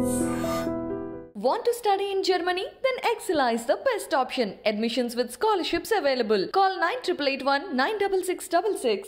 Want to study in Germany? Then Excella is the best option. Admissions with scholarships available. Call 9881 96666.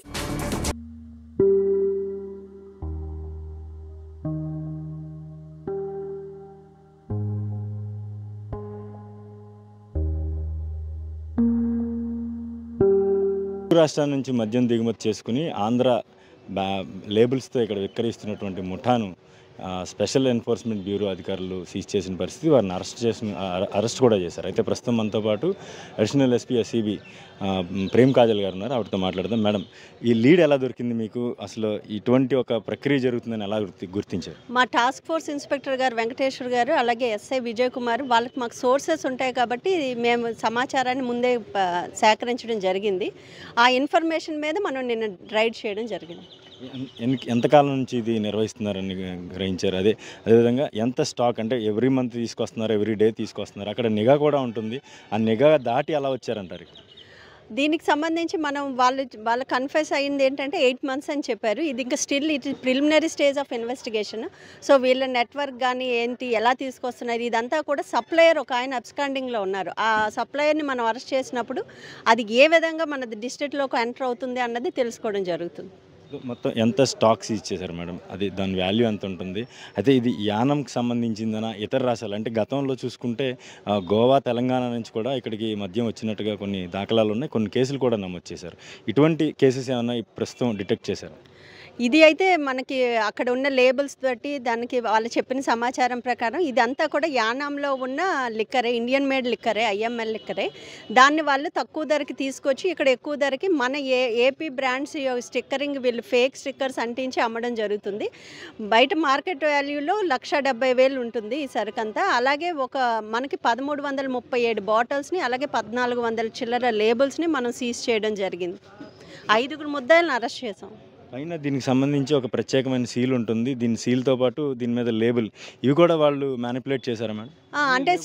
Telugu రాష్ట్రాల నుంచి మద్యం దిగుమతి చేసుకుని ఆంధ్ర బ్యా లేబుల్స్తో ఇక్కడ విక్రయిస్తున్నటువంటి ముఠాను ఆ, స్పెషల్ ఎన్ఫోర్స్మెంట్ బ్యూరో అధికారులు సీజ్ చేసిన పరిస్థితి వారిని అరెస్ట్ చేసిన అర- అరెస్ట్ కూడా చేశారు అయితే ప్రస్తుతం మనతో పాటు additional SP SCB Prem Kajal గారు ఉన్నారు ఆవిడతో మాట్లాడదాం మేడం ఈ లీడ్ ఎలా దొరికింది మీకు అసలు ఇటువంటి ఒక ప్రక్రియ జరుగుతుందని ఎలా గుర్తి గుర్తించారు మా టాస్క్ ఫోర్స్ ఇన్స్పెక్టర్ గారు వెంకటేశ్వర్ గారు అలాగే ఎస్ఐ విజయ్ కుమార్ వాళ్ళకి మాకు సోర్సెస్ ఉంటాయి కాబట్టి మేము సమాచారాన్ని ముందే ఆ, సేకరించడం జరిగింది ఆ ఇన్ఫర్మేషన్ మీద మనం నిన్న రైడ్ చేయడం జరిగింది ఎన్- ఎంతకాలం నుంచి ఇది నిర్వహిస్తున్నారని గ్రహించారు అదే అదేవిధంగా ఎంత స్టాక్ అంటే ఎవ్రీ మంత్ తీసుకొస్తున్నారు ఎవ్రీ డే తీసుకొస్తున్నారు అక్కడ నిఘా కూడా ఉంటుంది ఆ నిఘా దాటి అలా వచ్చారంటారు ఇక్కడ. దీనికి సంబంధించి మనం వాళ్ళు వాళ్ళ కన్ఫెస్ అయింది ఏంటంటే ఎయిట్ మంత్స్ అని చెప్పారు ఇది ఇంకా still it preliminary stage of investigation so వీళ్ళ నెట్వర్క్ కానీ ఏంటి ఎలా తీసుకొస్తున్నారు ఇదంతా కూడా సప్లయర్ ఒక ఆయన అబ్స్కాండింగ్లో ఉన్నారు ఆ సప్లయర్ని మనం అరెస్ట్ చేసినప్పుడు అది ఏ విధంగా మన డిస్ట్రిక్ట్లోకి ఎంటర్ అవుతుంది అన్నది తెలుసుకోవడం జరుగుతుంది మొత్తం ఎంత స్టాక్స్ ఇచ్చేసారు మేడం అది దాని వాల్యూ ఎంత ఉంటుంది అయితే ఇది యానంకి సంబంధించిందనా ఇతర రాష్ట్రాలు అంటే గతంలో చూసుకుంటే ఆ, గోవా తెలంగాణ నుంచి కూడా ఇక్కడికి మద్యం వచ్చినట్టుగా కొన్ని దాఖలాలు ఉన్నాయి కొన్ని కేసులు కూడా నమోదు చేశారు ఇటువంటి కేసెస్ ఏమైనా ఈ ప్రస్తుతం డిటెక్ట్ చేశారు ఇది అయితే మనకి అక్కడ ఉన్న లేబుల్స్ బట్టి దానికి వాళ్ళు చెప్పిన సమాచారం ప్రకారం ఇదంతా కూడా యానాంలో ఉన్న లిక్కరే ఇండియన్ మేడ్ లిక్కరే ఐఎంఎల్ లిక్కరే దాన్ని వాళ్ళు తక్కువ ధరకి తీసుకొచ్చి ఇక్కడ ఎక్కువ ధరకి మన ఏ ఏపీ బ్రాండ్స్ స్టిక్కరింగ్ వీళ్ళు ఫేక్ స్టిక్కర్స్ అంటించి అమ్మడం జరుగుతుంది బయట మార్కెట్ వాల్యూలో లక్ష డెబ్బై వేలు ఉంటుంది ఈ సరుకంతా అలాగే ఒక మనకి పదమూడు వందల ముప్పై ఏడు బాటిల్స్ని అలాగే పద్నాలుగు వందల చిల్లర లేబుల్స్ని మనం సీజ్ చేయడం జరిగింది ఐదుగురు ముద్దాయిలను అరెస్ట్ చేసాం పైన దీనికి సంబంధించి ఒక ప్రత్యేకమైన సీల్ ఉంటుంది దీని సీల్తో పాటు దీని మీద లేబుల్ ఇవి కూడా వాళ్ళు మ్యానిపులేట్ చేశారా మేడం ఆ, అంటే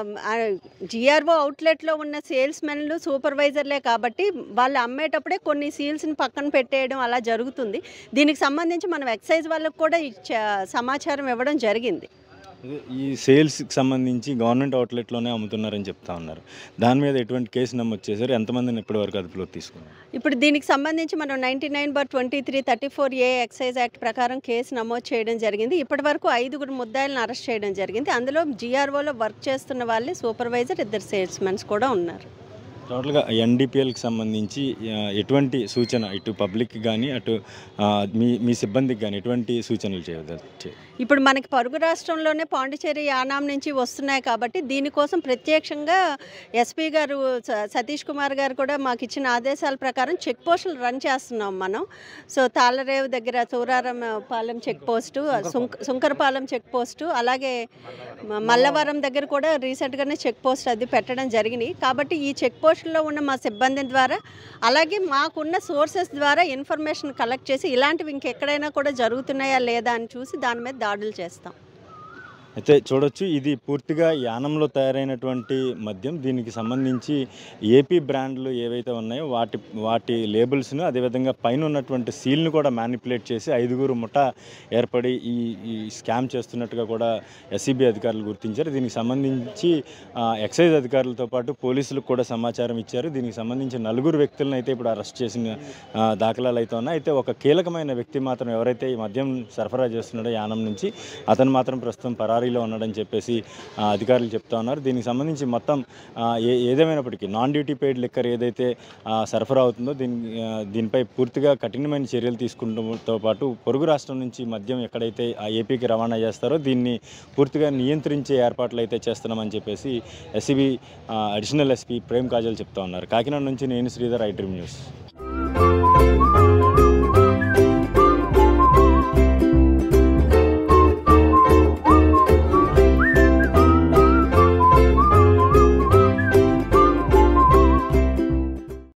జిఆర్ఓ అవుట్లెట్లో ఉన్న సేల్స్ మెన్లు సూపర్వైజర్లే కాబట్టి వాళ్ళు అమ్మేటప్పుడే కొన్ని సీల్స్ని పక్కన పెట్టేయడం అలా జరుగుతుంది దీనికి సంబంధించి మనం ఎక్సైజ్ వాళ్ళకు కూడా ఇచ్చ- సమాచారం ఇవ్వడం జరిగింది అదే ఈ సేల్స్కి సంబంధించి గవర్నమెంట్ అవుట్లెట్లోనే అమ్ముతున్నారని చెప్తా ఉన్నారు దాని మీద ఎటువంటి కేసు నమోదు చేశారు ఎంతమందిని ఇప్పటివరకు అదుపులోకి తీసుకున్నారు ఇప్పుడు దీనికి సంబంధించి మనం ninety nine bar twenty three thirty four A excise act ప్రకారం కేసు నమోదు చేయడం జరిగింది ఇప్పటివరకు ఐదుగురు ముద్దాయిలను అరెస్ట్ చేయడం జరిగింది అందులో జిఆర్ఓలో వర్క్ చేస్తున్న వాళ్ళే సూపర్వైజర్ ఇద్దరు సేల్స్ మెన్స్ కూడా ఉన్నారు టోటల్గా ఎన్డీపీఎల్కి సంబంధించి ఆ, ఎటువంటి సూచన ఇటు పబ్లిక్ కానీ అటు ఆ, మీ మీ సిబ్బందికి కానీ ఎటువంటి సూచనలు చేయవచ్చు ఇప్పుడు మనకి పొరుగు రాష్ట్రంలోనే పాండిచేరి యానాం నుంచి వస్తున్నాయి కాబట్టి దీనికోసం ప్రత్యక్షంగా ఎస్పీ గారు స- సతీష్ కుమార్ గారు కూడా మాకు ఇచ్చిన ఆదేశాల ప్రకారం చెక్ పోస్టులు రన్ చేస్తున్నాం మనం సో తాళరేవు దగ్గర సూరారం పాలెం చెక్ పోస్టు సుంక సుంకరపాలెం చెక్ పోస్టు అలాగే మ- మల్లవరం దగ్గర కూడా రీసెంట్గానే చెక్ పోస్ట్ అది పెట్టడం జరిగినాయి కాబట్టి ఈ చెక్ పోస్టుల్లో ఉన్న మా సిబ్బంది ద్వారా అలాగే మాకున్న సోర్సెస్ ద్వారా ఇన్ఫర్మేషన్ కలెక్ట్ చేసి ఇలాంటివి ఇంకెక్కడైనా కూడా జరుగుతున్నాయా లేదా అని చూసి దాని మీద దాడులు చేస్తాం అయితే చూడొచ్చు ఇది పూర్తిగా యానంలో తయారైనటువంటి మద్యం దీనికి సంబంధించి ఏపీ బ్రాండ్లు ఏవైతే ఉన్నాయో వాటి వాటి లేబుల్స్ను అదేవిధంగా పైన ఉన్నటువంటి సీల్ను కూడా మ్యానిపులేట్ చేసి ఐదుగురు ముఠ ఏర్పడి ఈ ఈ స్కామ్ చేస్తున్నట్టుగా కూడా ఎస్సీబీ అధికారులు గుర్తించారు దీనికి సంబంధించి ఆ, ఎక్సైజ్ అధికారులతో పాటు పోలీసులకు కూడా సమాచారం ఇచ్చారు దీనికి సంబంధించి నలుగురు వ్యక్తులను అయితే ఇప్పుడు అరెస్ట్ చేసిన ఆ, దాఖలాలు అయితే ఉన్నాయి అయితే ఒక కీలకమైన వ్యక్తి మాత్రం ఎవరైతే ఈ మద్యం సరఫరా చేస్తున్నాడో యానం నుంచి అతను మాత్రం ప్రస్తుతం పరారీలో ఉన్నాడని చెప్పేసి ఆ, అధికారులు చెప్తా ఉన్నారు దీనికి సంబంధించి మొత్తం ఆ, ఏ ఏదేమైనప్పటికీ నాన్ డ్యూటీ పెయిడ్ లిక్కర్ ఏదైతే ఆ, సరఫరా అవుతుందో దీని ఆ, దీనిపై పూర్తిగా కఠినమైన చర్యలు తీసుకుంటంతో పాటు పొరుగు రాష్ట్రం నుంచి మద్యం ఎక్కడైతే ఆ ఏపీకి రవాణా చేస్తారో దీన్ని పూర్తిగా నియంత్రించే ఏర్పాట్లు అయితే చేస్తున్నామని చెప్పేసి SCB additional SP Prem Kajal చెప్తా ఉన్నారు కాకినాడ నుంచి నేను శ్రీధర్ ఐ డ్రీమ్ న్యూస్